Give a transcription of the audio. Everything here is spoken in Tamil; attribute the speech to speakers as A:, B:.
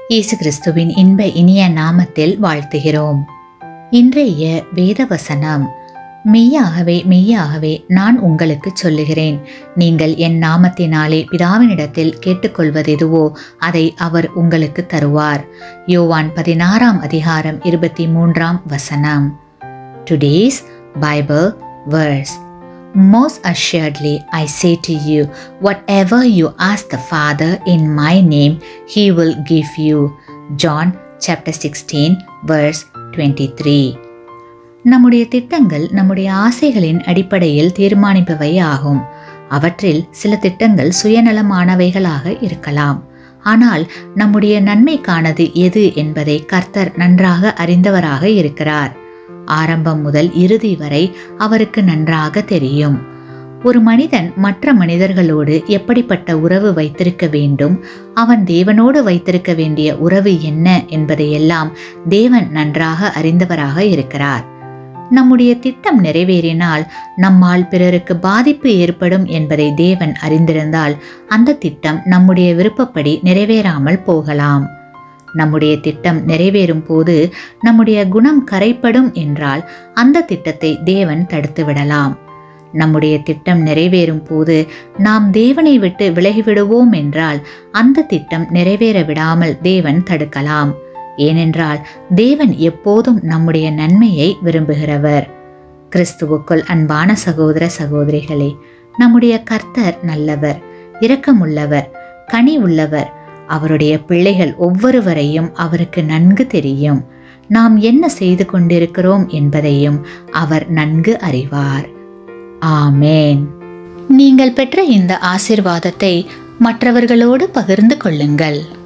A: இயேசு கிறிஸ்துவின் இன்ப இனிய நாமத்தில் வாழ்த்துகிறோம் இன்றைய வேத வசனம் மெய்யாகவே மெய்யாகவே நான் உங்களுக்கு சொல்லுகிறேன் நீங்கள் என் நாமத்தினாலே பிதாவினிடத்தில் கேட்டுக்கொள்வதெதுவோ அதை அவர் உங்களுக்கு தருவார் யோவான் பதினாறாம் அதிகாரம் இருபத்தி மூன்றாம் வசனம் today's Bible verse Most assuredly, I say to you, whatever you ask the Father in my name, he will give you. John chapter 16, verse 23. நம்முடைய திட்டங்கள் நம்முடைய ஆசைகளின் அடிப்படையில் தீர்மானிப்பவை ஆகும் அவற்றில் சில திட்டங்கள் சுயநலமானவைகளாக இருக்கலாம் ஆனால் நம்முடைய நன்மைக்கானது எது என்பதை கர்த்தர் நன்றாக அறிந்தவராக இருக்கிறார் ஆரம்பம் முதல் இறுதி வரை அவருக்கு நன்றாக தெரியும் ஒரு மனிதன் மற்ற மனிதர்களோடு எப்படிப்பட்ட உறவு வைத்திருக்க வேண்டும் அவன் தேவனோடு வைத்திருக்க வேண்டிய உறவு என்ன என்பதையெல்லாம் தேவன் நன்றாக அறிந்தவராக இருக்கிறார் நம்முடைய திட்டம் நிறைவேறினால் நம்மால் பிறருக்கு பாதிப்பு ஏற்படும் என்பதை தேவன் அறிந்திருந்தால் அந்த திட்டம் நம்முடைய விருப்பப்படி நிறைவேறாமல் போகலாம் நம்முடைய திட்டம் நிறைவேறும் போது நம்முடைய குணம் கரைப்படும் என்றால் அந்த திட்டத்தை தேவன் தடுத்து விடலாம் நம்முடைய திட்டம் நிறைவேறும் போது நாம் தேவனை விட்டு விலகிவிடுவோம் என்றால் அந்த திட்டம் நிறைவேற விடாமல் தேவன் தடுக்கலாம் ஏனென்றால் தேவன் எப்போதும் நம்முடைய நன்மையை விரும்புகிறவர் கிறிஸ்துவுக்குள் அன்பான சகோதர சகோதரிகளே நம்முடைய கர்த்தர் நல்லவர் இரக்கமுள்ளவர் கனி உள்ளவர் அவருடைய பிள்ளைகள் ஒவ்வொருவரையும் அவருக்கு நன்கு தெரியும் நாம் என்ன செய்து கொண்டிருக்கிறோம் என்பதையும் அவர் நன்கு அறிவார் ஆமேன் நீங்கள் பெற்ற இந்த ஆசிர்வாதத்தை மற்றவர்களோடு பகிர்ந்து கொள்ளுங்கள்